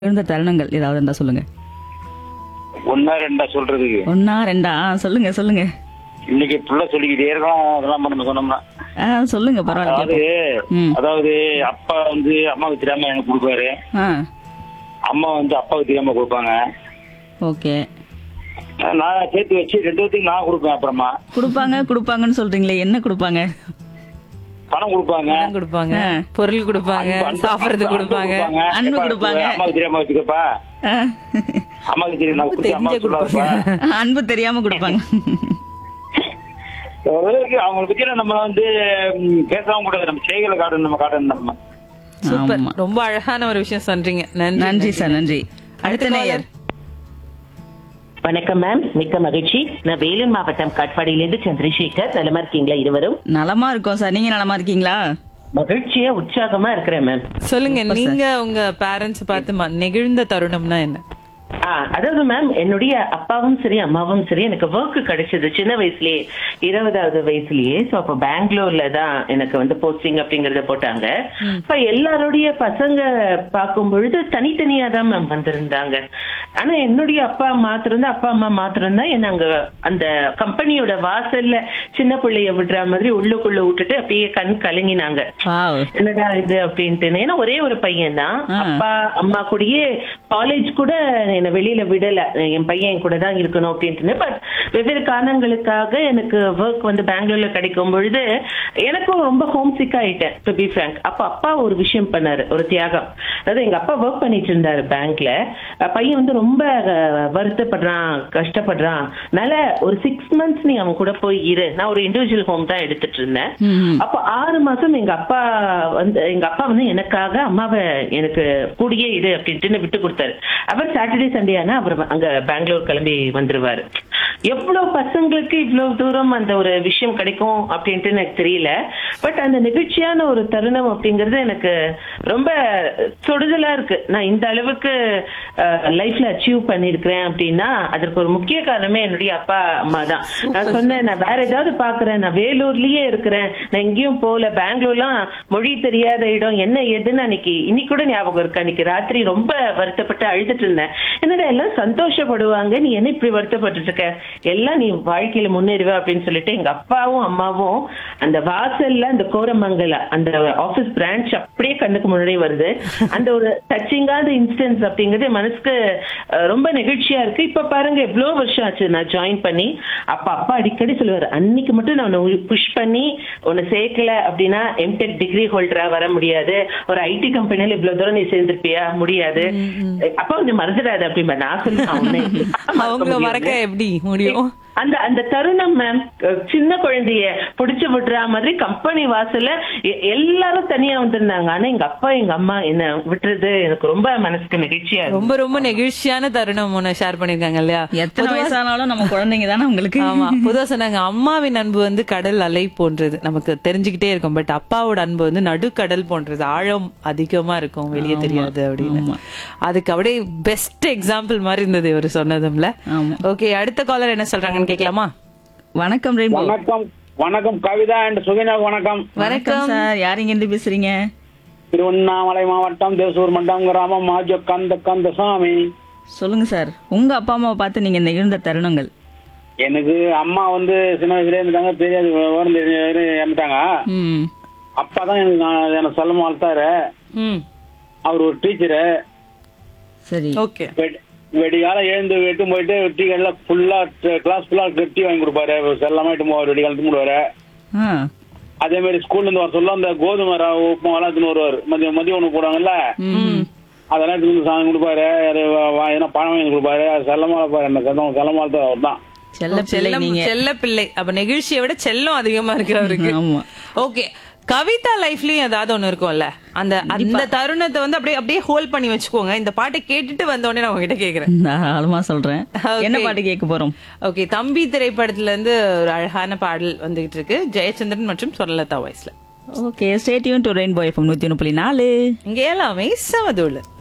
இருந்த தருணங்கள் ஏதாவது இருந்தா சொல்லுங்க ஒன்னா ரெண்டா சொல்றதுக்கு ஒன்னா ரெண்டா ஆ, சொல்லுங்க சொல்லுங்க இன்னைக்கு புள்ள சொல்லிக்கிட்டே இருக்கோம் அதெல்லாம் நம்ம சொன்னோம்னா ஆ, சொல்லுங்க பரவாயில்ல அதாவது கேட்போம். ம் அதாவது அப்பா வந்து அம்மாவுக்கு தெரியாம எனக்கு கொடுப்பாரு ஆ அம்மா வந்து அப்பாவுக்கு தெரியாம கொடுப்பாங்க ஓகே நான் சேர்த்து வச்சு ரெண்டு பேத்துக்கு நான் கொடுப்பேன் அப்புறமா கொடுப்பாங்க கொடுப்பாங்கன்னு சொல்றீங்களே என்ன கொடுப்பாங்க பணம் கொடுப்பாங்க பணம் கொடுப்பாங்க ஆ. பொருள் கொடுப்பாங்க அன்பு- அன்பு- சாப்பிடுறது அன்பு கொடுப்பாங்க அன்பு எப்பா, கொடுப்பாங்க. அம்மாவுக்கு தெரியாம வச்சுக்கப்பா ஆ. அம்மாவுக்கு தெரியும் நான் கொடுத்து அம்மா தெரிஞ்சே சொல்லாதப்பா அன்பு தெரியாம கொடுப்பாங்க ஓரளவுக்கு அவங்களை பத்தி நம்ம வந்து ம், பேசவும் கூடாது நம்ம செய்களை காட்டணும் நம்ம காட்டணும் நம்ம சூப்பர் ஆமா. ரொம்ப அழகான ஒரு விஷயம் சொல்றீங்க நன்றி நன்றி சார் நன்றி அடுத்த அடுத்த நேயர் வணக்கம் மேம் மிக்க மகிழ்ச்சி நான் வேலூர் மாவட்டம் காட்பாடியிலிருந்து சந்திரசேகர் நலமா இருக்கீங்களா இருவரும் நலமா இருக்கோம் சார் நீங்க நலமா இருக்கீங்களா மகிழ்ச்சியா உற்சாகமா இருக்கிறேன் மேம் சொல்லுங்க நீங்க உங்க பேரண்ட்ஸ் பார்த்து ம- நெகிழ்ந்த தருணம்னா என்ன ஆ, அதாவது மேம் என்னுடைய அப்பாவும் சரி அம்மாவும் சரி எனக்கு ஒர்க் கிடைச்சது சின்ன வயசுலயே இருபதாவது வயசுலயே சோ அப்ப பெங்களூர்ல தான் எனக்கு வந்து போஸ்டிங் அப்படிங்கறத போட்டாங்க இப்ப எல்லாருடைய பசங்க பார்க்கும் பொழுது தனித்தனியா தான் மேம் வந்திருந்தாங்க ஆனா என்னுடைய அப்பா மாத்திரம் தான் அப்பா அம்மா மாத்திரம் தான் என்ன அங்க அந்த கம்பெனியோட வாசல்ல சின்ன பிள்ளைய விடுற மாதிரி உள்ளுக்குள்ள விட்டுட்டு அப்படியே கண் கலங்கினாங்க வாவ் என்னடா இது அப்படின்ட்டு ஏன்னா ஒரே ஒரு பையன் தான் ஆ. அப்பா அம்மா கூடயே காலேஜ் கூட என்ன வெளியில விடல என் பையன் என் கூட தான் இருக்கணும் அப்படின்ட்டு பட் வெவ்வேறு காரணங்களுக்காக எனக்கு ஒர்க் வந்து பெங்களூர்ல கிடைக்கும் பொழுது எனக்கும் ரொம்ப ஹோம் சிக் ஆயிட்டேன் டு பி ஃப்ரங்க் அப்ப அப்பா ஒரு விஷயம் பண்ணாரு ஒரு தியாகம் அதாவது எங்க அப்பா ஒர்க் பண்ணிட்டு இருந்தாரு பேங்க்ல பையன் வந்து ரொம்ப அஹ், வருத்தப்படுறான் கஷ்டப்படுறான் அதனால ஒரு சிக்ஸ் மந்த்ஸ் நீ அவன் கூட போய் இரு நான் ஒரு இண்டிவிஜுவல் ஹோம் தான் எடுத்துட்டு இருந்தேன் ம். அப்போ ஆறு மாசம் எங்க அப்பா வந்து எங்க அப்பா வந்து எனக்காக அம்மாவை எனக்கு கூடியே இரு அப்படின்ட்டு விட்டு கொடுத்தாரு அவர் சாட்டர்டே சண்டே ஆனா அவர் அங்க பெங்களூர் கிளம்பி வந்துருவாரு எவ்வளவு பசங்களுக்கு இவ்வளவு தூரம் அந்த ஒரு விஷயம் கிடைக்கும் அப்படின்ட்டு எனக்கு தெரியல பட் அந்த நிகழ்ச்சியான ஒரு தருணம் அப்படிங்கறது எனக்கு ரொம்ப தொடுதலா இருக்கு நான் இந்த அளவுக்கு லைஃப்ல அச்சீவ் பண்ணிருக்கிறேன் அப்படின்னா அதற்கு ஒரு முக்கிய காரணமே என்னுடைய அப்பா அம்மா தான் நான் சொன்னேன் நான் வேற ஏதாவது பாக்குறேன் நான் வேலூர்லயே இருக்கிறேன் நான் எங்கேயும் போகல பெங்களூர்லாம் மொழி தெரியாத இடம் என்ன ஏதுன்னு அன்னைக்கு இன்னைக்கு கூட ஞாபகம் இருக்கு அன்னைக்கு ராத்திரி ரொம்ப வருத்தப்பட்டு அழுதுட்டு இருந்தேன் என்னடா எல்லாம் சந்தோஷப்படுவாங்க நீ என்ன இப்படி வருத்தப்பட்டு இருக்க எல்லாம் நீ வாழ்க்கையில முன்னேறுவ அப்படின்னு சொல்லிட்டு எங்க அப்பாவும் அம்மாவும் அந்த வாசல்ல அந்த கோரமங்கல அந்த ஆபீஸ் பிரான்ச் அப்படியே கண்ணுக்கு முன்னாடி வருது அந்த ஒரு டச்சிங்கான இன்ஸ்டன்ஸ் அப்படிங்கிறது என் மனசுக்கு அஹ், ரொம்ப நெகிழ்ச்சியா இருக்கு இப்ப பாருங்க எவ்வளவு வருஷம் ஆச்சு நான் ஜாயின் பண்ணி அப்ப அப்பா அடிக்கடி சொல்லுவாரு அன்னைக்கு மட்டும் நான் புஷ் பண்ணி உன்னை சேர்க்கல அப்படின்னா எம்டெக் டிகிரி ஹோல்டரா வர முடியாது ஒரு ஐடி கம்பெனில இவ்வளவு தூரம் நீ சேர்ந்திருப்பியா முடியாது அப்பா கொஞ்சம் மறந்துடாது அப்படிம்பா நான் சொல்லுவேன் அவங்கள மறக்க எப்படி முடியும் அந்த அந்த தருணம் மேம் சின்ன குழந்தைய புடிச்சு விடுற மாதிரி கம்பெனி வாசல்ல எ- எல்லாரும் தனியா வந்திருந்தாங்க ஆனா எங்க அப்பா எங்க அம்மா என்ன விட்டுறது எனக்கு ரொம்ப மனசுக்கு நெகிழ்ச்சியா இருக்கும் ரொம்ப ரொம்ப நெகிழ்ச்சியான தருணம் ஒண்ணு ஷேர் பண்ணிருக்காங்க இல்லையா எத்தனை வயசானாலும் நம்ம குழந்தைங்க தானே உங்களுக்கு ஆமா பொதுவா சொன்னாங்க அம்மாவின் அன்பு வந்து கடல் அலை போன்றது நமக்கு தெரிஞ்சுக்கிட்டே இருக்கும் பட் அப்பாவோட அன்பு வந்து நடுக்கடல் போன்றது ஆழம் அதிகமா இருக்கும் வெளியே தெரியாது அப்படின்னு அதுக்கு அப்படியே பெஸ்ட் எக்ஸாம்பிள் மாதிரி இருந்தது இவர் சொன்னதும்ல ஆமா. ஓகே அடுத்த காலர் என்ன சொல்றாங்கன்னு கேட்கலாமா வணக்கம் ரெயின்போ வணக்கம் வணக்கம் கவிதா அண்ட் சுகினா வணக்கம் வணக்கம் சார் யார் இங்க இருந்து பேசுறீங்க திருவண்ணாமலை மாவட்டம் தேசூர் மண்டம் கிராமம் மாஜோ கந்த கந்தசாமி சொல்லுங்க சார் உங்க அப்பா அம்மாவை பார்த்து நீங்க நெகிழ்ந்த தருணங்கள் எனக்கு அம்மா வந்து சின்ன வயசுல இருந்தாங்க தெரியாது விவரம் தெரிஞ்ச இறந்துட்டாங்க ம் அப்பா தான் எனக்கு நான் எனக்கு சொல்ல வளர்த்தாரு ம் அவர் ஒரு டீச்சரு சரி ஓகே வெடிகாலம் எழுந்து வெட்டும் போயிட்டு டீ கடையில் ஃபுல்லா கிளாஸ் ஃபுல்லா டீ வாங்கி கொடுப்பாரு செல்லமா இட்டு போவார் வெடிகாலம் எடுத்துன்னு ஆ அதே மாதிரி ஸ்கூல்ல இருந்து வர சொல்ல அந்த கோதுமை ரவை உப்புமா எல்லாம் எடுத்துன்னு வருவார் மதியம் மதியம் ஒன்று போடுவாங்கல்ல ம் அதெல்லாம் எடுத்துன்னு வந்து சாமி கொடுப்பாரு அது வா- வா- எதனா பழம் வாங்கி கொடுப்பாரு அது செல்லமா இருப்பாரு என்ன செல்லம் செல்லமா தான் அவர் தான் செல்ல பிள்ளை செல்லம் நீங்க செல்ல பிள்ளை அப்ப நெகிழ்ச்சியை விட செல்லம் அதிகமா இருக்கு அவருக்கு ஆமா. ஓகே கவிதா லைஃப்லயும் ஏதாவது ஒண்ணு இருக்கும்ல அந்த அந்த தருணத்தை வந்து அப்படியே அப்படியே ஹோல்ட் பண்ணி வச்சுக்கோங்க இந்த பாட்டை கேட்டுட்டு வந்த உடனே நான் உங்ககிட்ட கேக்குறேன் தாராளமா சொல்றேன் Okay. என்ன பாட்டு கேட்க போறோம் ஓகே தம்பி திரைப்படத்துல இருந்து ஒரு அழகான பாடல் வந்துகிட்டு இருக்கு ஜெயச்சந்திரன் மற்றும் சொர்ணலதா வாய்ஸ்ல okay stay tuned to rainbow F M நூத்தி ஒன்று புள்ளி நாலு இங்க எல்லாமே சமதூள்